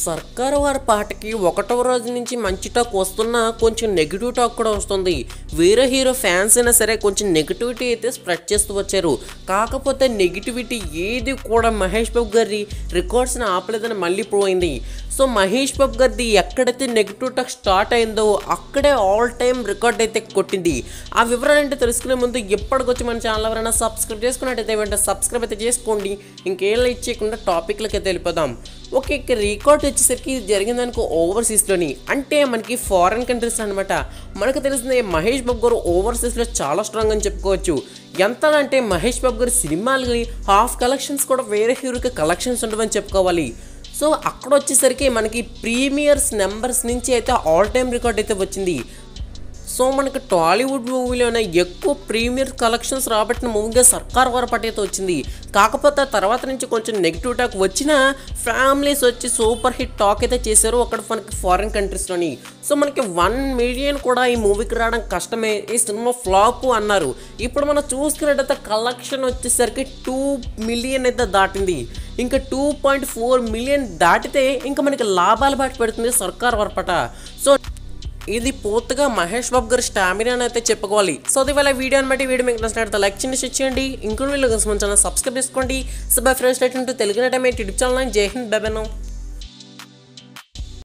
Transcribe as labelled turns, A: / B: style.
A: సర్కారు వారి పాటకి ఒకటవ రోజు నుంచి మంచి టాక్ వస్తున్నా కొంచెం నెగిటివ్ టాక్ కూడా వస్తుంది వేరే హీరో ఫ్యాన్స్ అయినా సరే కొంచెం నెగిటివిటీ అయితే స్ప్రెడ్ చేస్తూ వచ్చారు కాకపోతే నెగిటివిటీ ఏది కూడా మహేష్ బాబు గారి రికార్డ్స్ని ఆపలేదని మళ్ళీ ప్రూవ్ అయింది సో మహేష్ బాబు గారిది ఎక్కడైతే నెగిటివ్ టాక్ స్టార్ట్ అయిందో అక్కడే ఆల్ టైమ్ రికార్డ్ అయితే కొట్టింది ఆ వివరాలు అంటే తెలుసుకునే ముందు ఎప్పటికొచ్చి మన ఛానల్ ఎవరైనా సబ్స్క్రైబ్ చేసుకున్నట్టయితే వెంటనే సబ్స్క్రైబ్ అయితే చేసుకోండి ఇంకేం ఇచ్చేయకుండా టాపిక్లకి అయితే వెళ్ళిపోదాం ఓకే ఇక రికార్డ్ వచ్చేసరికి ఇది జరిగింది అనుకో ఓవర్సీస్లోని అంటే మనకి ఫారెన్ కంట్రీస్ అనమాట మనకు తెలిసింది మహేష్ బాబు గారు ఓవర్సీస్లో చాలా స్ట్రాంగ్ అని చెప్పుకోవచ్చు ఎంత అంటే మహేష్ బాబు గారి సినిమాలకి హాఫ్ కలెక్షన్స్ కూడా వేరే హీరోకి కలెక్షన్స్ ఉండవని చెప్పుకోవాలి సో అక్కడ వచ్చేసరికి మనకి ప్రీమియర్స్ నెంబర్స్ నుంచి అయితే ఆల్ టైమ్ రికార్డ్ అయితే వచ్చింది సో మనకి టాలీవుడ్ మూవీలోనే ఎక్కువ ప్రీమియర్ కలెక్షన్స్ రాబట్టిన మూవీగా సర్కార్ వరపటి అయితే వచ్చింది కాకపోతే ఆ తర్వాత నుంచి కొంచెం నెగిటివ్ టాక్ వచ్చినా ఫ్యామిలీస్ వచ్చి సూపర్ హిట్ టాక్ అయితే చేశారు అక్కడ మనకి ఫారిన్ కంట్రీస్లోని సో మనకి వన్ మిలియన్ కూడా ఈ మూవీకి రావడం కష్టమే ఈ సినిమా ఫ్లాప్ అన్నారు ఇప్పుడు మనం చూసుకున్నట్టయితే కలెక్షన్ వచ్చేసరికి టూ మిలియన్ అయితే దాటింది ఇంకా టూ పాయింట్ ఫోర్ మిలియన్ దాటితే ఇంకా మనకి లాభాలు బాట పెడుతుంది సర్కార్ వరపట సో ఇది పూర్తిగా మహేష్ బాబు గారి స్టామినా అని అయితే చెప్పుకోవాలి సో అది వాళ్ళ వీడియోని బట్టి వీడియో మీకు నచ్చినట్లయితే లైక్ చేయండి షేర్ చేయండి ఇంకొన్ని వీళ్ళు మన ఛానల్ సబ్స్క్రైబ్ చేసుకోండి సో బై ఫ్రెండ్స్ తెలుగు నటమే యూట్యూబ్ ఛానల్ జై హింద్ బెబెనో